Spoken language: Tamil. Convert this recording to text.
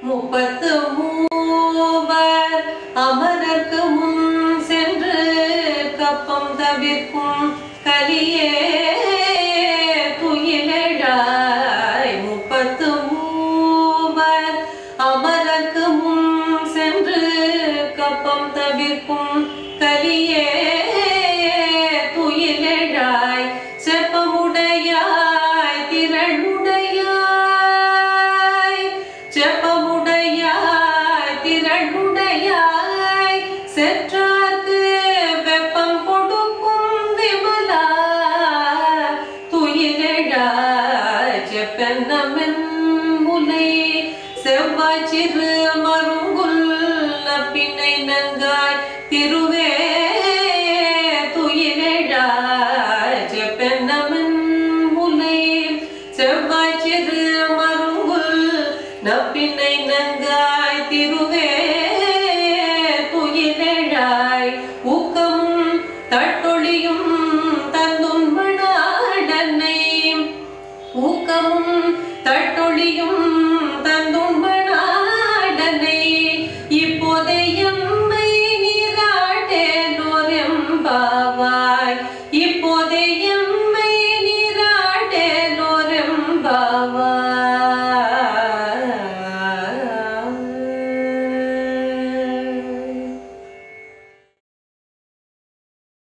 முப்பத்து மூவர் அமரர்க்கு முன் சென்று கப்பம் தவிர்க்கும் கலியே துயிலெழாய் முப்பத்து மூவர் அமரர்க்கு முன் சென்று கப்பம் தவிர்க்கும் கலியே துயிலெழாய் செப்பமுடையாய் திரளுடையாய் செப்பமுடையாய் திரளுடையாய் செற்றார்க்கு வெப்பம் கொடுக்கும் விமலா துயிலெழாய் செப்பென்னமென் முலை செவ்வாய் சிறு மருங்குல் பின்னை நங்காய் திருவே துயிலெழாய் செப்பென்னமென் முலை செவ்வாய் சிறு மருங்குல் நப்பின்னை நங்காய் திருவே